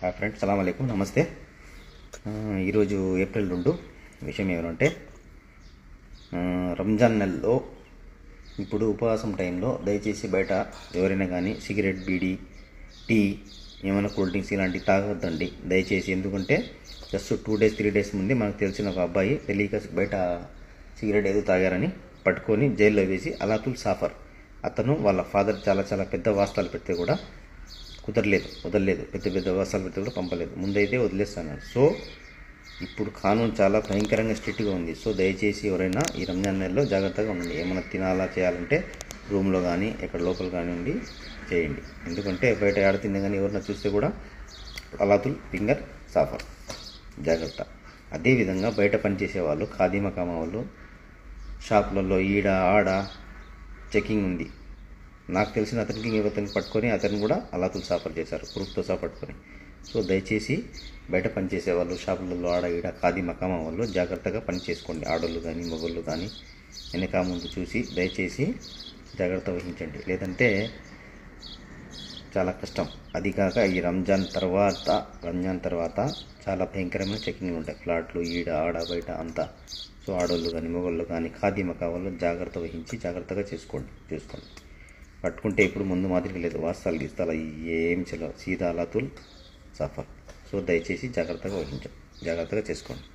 hi friends సలాం అలైకుం నమస్తే ఆ, ఈరోజు ఏప్రిల్ రెండు విషయం ఏమంటే ఆ, రంజాన్ నెలలో ఇప్పుడు ఉపవాసం టైంలో దయచేసి బయట ఎవరైనా కానీ సిగరెట్ బీడీ టీ ఏమైనా కూల్ డ్రింక్స్ ఇలాంటివి తాగొద్దండి దయచేసి ఎందుకంటే just two days three days ముందే మనకు తెలిసిన ఒక అబ్బాయి తెలియక బయట సిగరెట్ ఏదో తాగారని పట్టుకొని జైల్లో వేసి అలాతుల్ సాఫర్ అతను వాళ్ళ ఫాదర్ చాలా చాలా పెద్ద వాస్తాలు పెడితే కూడా కుదరలేదు వదలలేదు పెద్ద పెద్ద వాసాలు పెడితే కూడా పంపలేదు ముందైతే వదిలేస్తాను సో ఇప్పుడు కానూన్ చాలా భయంకరంగా స్ట్రిక్ట్గా ఉంది సో దయచేసి ఎవరైనా ఈ రంజాన్ నెలలో జాగ్రత్తగా ఉండండి ఏమైనా తినాలా చేయాలంటే రూమ్లో కానీ ఎక్కడ లోపల కానీ ఉండి చేయండి ఎందుకంటే బయట ఆడ తిన్నా కానీ ఎవరైనా చూస్తే కూడా అలాతుల్ ఫింగర్ సాఫర్ జాగ్రత్త అదేవిధంగా బయట పనిచేసే వాళ్ళు ఖాదీమా కామా వాళ్ళు షాపులలో ఈడ ఆడ చెకింగ్ ఉంది నాకు తెలిసిన అతనికి అతన్ని పట్టుకొని అతను కూడా అలాతులు సాఫర్ చేశారు ప్రూఫ్తో సహా పట్టుకొని సో దయచేసి బయట పనిచేసే వాళ్ళు షాపులలో ఆడ ఈడ ఖాదీ మకామా వాళ్ళు జాగ్రత్తగా పని చేసుకోండి ఆడోళ్ళు కానీ మగోళ్ళు కానీ వెనక ముందు చూసి దయచేసి జాగ్రత్త వహించండి లేదంటే చాలా కష్టం అది కాక ఈ రంజాన్ తర్వాత రంజాన్ తర్వాత చాలా భయంకరమైన చెకింగ్లు ఉంటాయి ఫ్లాట్లు ఈడ ఆడ బయట అంతా సో ఆడోళ్ళు కానీ మగోళ్ళు కానీ ఖాదీ మకావాళ్ళు జాగ్రత్త వహించి జాగ్రత్తగా చేసుకోండి చూసుకోండి పట్టుకుంటే ఇప్పుడు ముందు మాదిరిగా లేదు వాస్తాలు గీస్తాలు ఏం చలో సీదా అలాతుల్ సఫర్ సో దయచేసి జాగ్రత్తగా వహించండి జాగ్రత్తగా చేసుకోండి